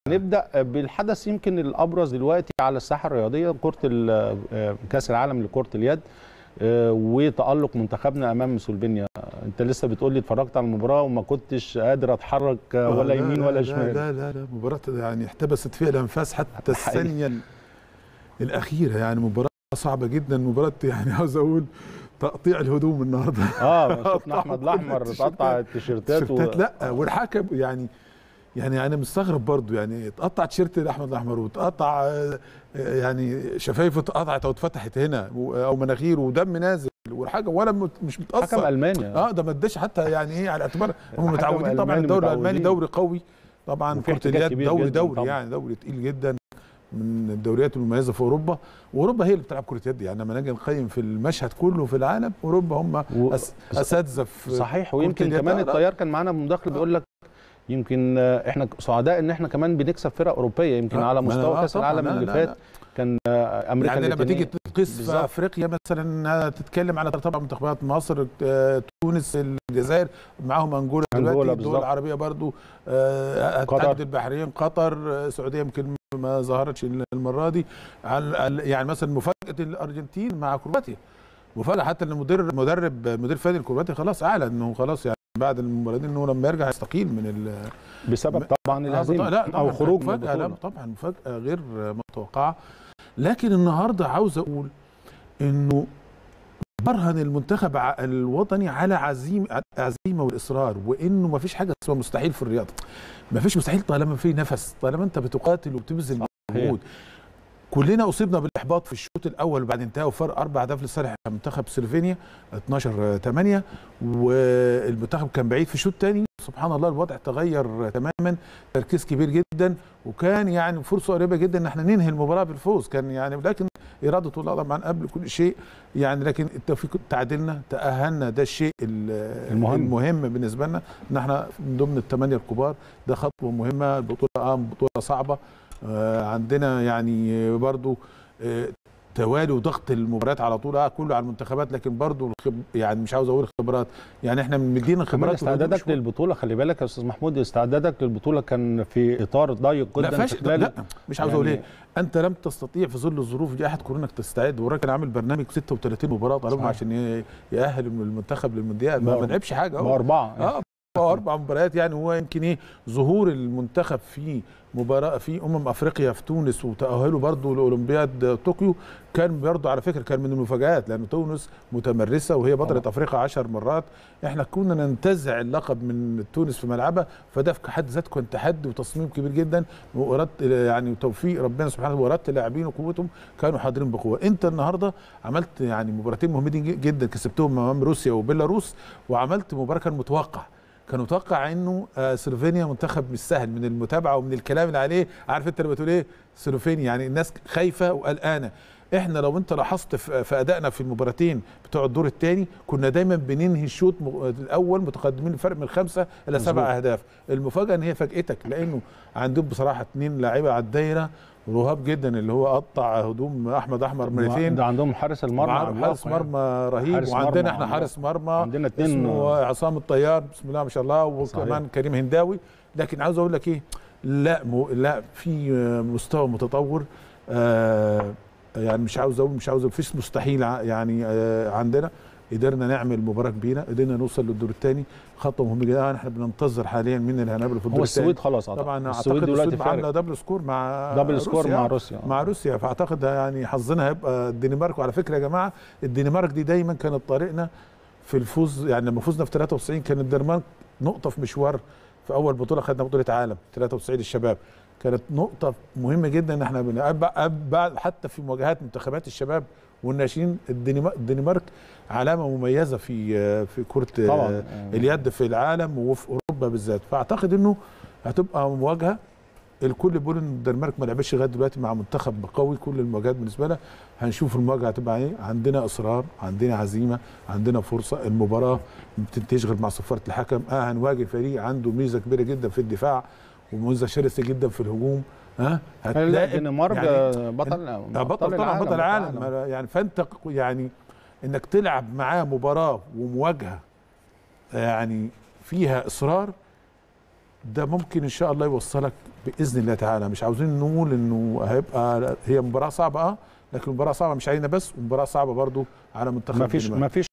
نبدا بالحدث يمكن الابرز دلوقتي على الساحه الرياضيه كره ال- آه، كاس العالم لكره اليد آه، وتالق منتخبنا امام سلوفينيا انت لسه بتقول لي اتفرجت على المباراه وما كنتش قادر اتحرك آه، ولا لا يمين لا ولا لا شمال لا لا لا مباراة يعني احتبست فيها الانفاس حتى حقيقي. الثانية ال- الأخيرة يعني مباراة صعبة جدا مباراة يعني عاوز أقول تقطيع الهدوم النهارده اه شفنا قطعوا احمد كل الاحمر التيشيرتات. تقطع التيشيرتات و... تيشيرتات لا والحكم يعني يعني انا مستغرب برضو يعني اتقطع تيشيرت الاحمد الاحمر واتقطع آه، آه، يعني شفايفه اتقطعت او اتفتحت هنا و- او مناخيره ودم نازل والحاجه ولا مت- مش حكم متاثر المانيا اه ده ما اداش حتى يعني ايه على اعتبار هم حكم متعودين طبعا ألماني الدوري الالماني متعودين. دوري قوي طبعا وفي كره احتكاك اليد كبير دوري جداً دوري طبعاً. يعني دوري تقيل جدا من الدوريات المميزه في اوروبا واوروبا هي اللي بتلعب كره يد يعني لما نيجي نقيم في المشهد كله في العالم اوروبا هم و- أس- اساتذه في صحيح كرة ويمكن اليد. كمان آه، لا. الطيار كان معانا مداخل بيقول لك يمكن آه، احنا سعداء ان احنا كمان بنكسب فرق اوروبيه يمكن آه، على ما أنا- مستوى آه، كاس طبعاً، العالم لا، اللي لا، فات لا. كان آه، امريكا يعني لما تيجي اللاتينية. تقيس في بالظبط. افريقيا مثلا تتكلم على طبعا منتخبات مصر آه، تونس الجزائر معاهم انجولا أنجولا دلوقتي الدول بالظبط. العربيه برضو آه، قطر. هتعدي البحرين قطر آه، السعوديه يمكن ما ظهرتش المره دي على- على- يعني مثلا مفاجاه الارجنتين مع كرواتيا مفاجاه حتى ان المدرب مدرب مدير فني الكرواتي خلاص اعلن انه خلاص يعني بعد المباراه دي انه لما يرجع يستقيل من ال بسبب طبعا آه، الهزيمه لا طبعاً او خروج من مفاجأة لا البطوله طبعا مفاجأة غير متوقعة لكن النهارده عاوز اقول انه برهن المنتخب ع- الوطني على عزيم عزيمه والاصرار وانه ما فيش حاجه اسمها مستحيل في الرياضه ما فيش مستحيل طالما في نفس طالما انت بتقاتل وبتبذل مجهود كلنا اصبنا بالاحباط في الشوط الاول وبعد انتهى وفرق اربع اهداف لصالح منتخب سلوفينيا 12 8 والمنتخب كان بعيد في الشوط الثاني سبحان الله الوضع تغير تماما تركيز كبير جدا وكان يعني فرصه قريبه جدا ان احنا ننهي المباراه بالفوز كان يعني لكن اراده الله طبعا قبل كل شيء يعني لكن التوفيق تعادلنا تاهلنا ده الشيء ال- المهم. المهم بالنسبه لنا ان احنا من ضمن الثمانيه الكبار ده خطوه مهمه البطوله اه بطوله صعبه آه عندنا يعني برضو آه توالي وضغط المباريات على طول اه كله على المنتخبات لكن برضو الخب يعني مش عاوز اقول خبرات يعني احنا مدينا كمان خبرات استعدادك للبطوله خلي بالك يا استاذ محمود استعدادك للبطوله كان في اطار ضيق لا جدا فاش في خلال لا مش عاوز اقول يعني- ايه انت لم تستطيع في ظل الظروف دي احد كورونا انك تستعد وراك كان عامل برنامج 36 مباراه طالبهم صحيح. عشان ي- يأهل المنتخب للمونديال ما بأربعة. ما لعبش حاجه ما اهو اربعه اه هو اربع مباريات يعني هو يمكن ايه ظهور المنتخب في مباراه في امم افريقيا في تونس وتاهله برضه لاولمبياد طوكيو كان برضه على فكره كان من المفاجات لان تونس متمرسه وهي بطله طبعا. افريقيا 10 مرات احنا كنا ننتزع اللقب من تونس في ملعبها فده في حد ذاته كان تحدي وتصميم كبير جدا واردت يعني توفيق ربنا سبحانه واردت لاعبين وقوتهم كانوا حاضرين بقوه انت النهارده عملت يعني مباراتين مهمين جدا كسبتهم امام روسيا وبيلاروس وعملت مباراه كان متوقع كان متوقع انه آه سلوفينيا منتخب مش سهل من المتابعه ومن الكلام اللي عليه عارف انت لما بتقول ايه سلوفينيا يعني الناس خايفه وقلقانه احنا لو انت لاحظت في في ادائنا في المباراتين بتوع الدور الثاني كنا دايما بننهي الشوط م- الاول متقدمين فرق من خمسه الى مظبوط. سبع اهداف المفاجاه ان هي فاجئتك لانه عندهم بصراحه اثنين لاعيبه على الدايره رهاب جدا اللي هو قطع هدوم احمد احمر مرتين ده عندهم حارس المرمى مع عملاق حارس يعني. مرمى رهيب حارس وعندنا مرمى احنا عملاق. حارس مرمى عندنا اتنين اسمه عصام الطيار بسم الله ما شاء الله وكمان صحيح. كريم هنداوي لكن عاوز اقول لك ايه لا مو لا في آه، مستوى متطور آه يعني مش عاوز اقول مش عاوز اقول فيش مستحيل ع- يعني آه عندنا قدرنا نعمل مباراه كبيره قدرنا نوصل للدور الثاني خطوه مهمه جدا احنا بننتظر حاليا مين اللي هنقابله في الدور هو الثاني السويد خلاص أعتقد. طبعا السويد اعتقد دلوقتي السويد عامله فارق دبل سكور مع دبل سكور روسيا. مع روسيا مع روسيا فاعتقد يعني حظنا هيبقى الدنمارك وعلى فكره يا جماعه الدنمارك دي دايما كانت طريقنا في الفوز يعني لما فزنا في 93 كان الدنمارك نقطه في مشوار في اول بطوله خدنا بطوله عالم 93 الشباب كانت نقطه مهمه جدا ان احنا بنبقى بعد حتى في مواجهات منتخبات الشباب والناشئين الدنما- الدنمارك علامه مميزه في في كره طبعا اليد في العالم وفي اوروبا بالذات فاعتقد انه هتبقى مواجهه الكل بيقول ان الدنمارك ما لعبتش لغايه دلوقتي مع منتخب قوي كل المواجهات بالنسبه لها هنشوف المواجهه هتبقى ايه عندنا اصرار عندنا عزيمه عندنا فرصه المباراه ما بتنتهيش غير مع صفاره الحكم اه هنواجه فريق عنده ميزه كبيره جدا في الدفاع وميزه شرسه جدا في الهجوم ها لا الدنمارك يعني بطل آه، بطل طبعا بطل العالم يعني فانت ق- يعني انك تلعب معاه مباراه ومواجهه يعني فيها اصرار ده ممكن ان شاء الله يوصلك باذن الله تعالى مش عاوزين نقول انه هيبقى هي مباراه صعبه اه لكن مباراه صعبه مش علينا بس ومباراه صعبه برضو على منتخب ما فيش الدنمارك. ما فيش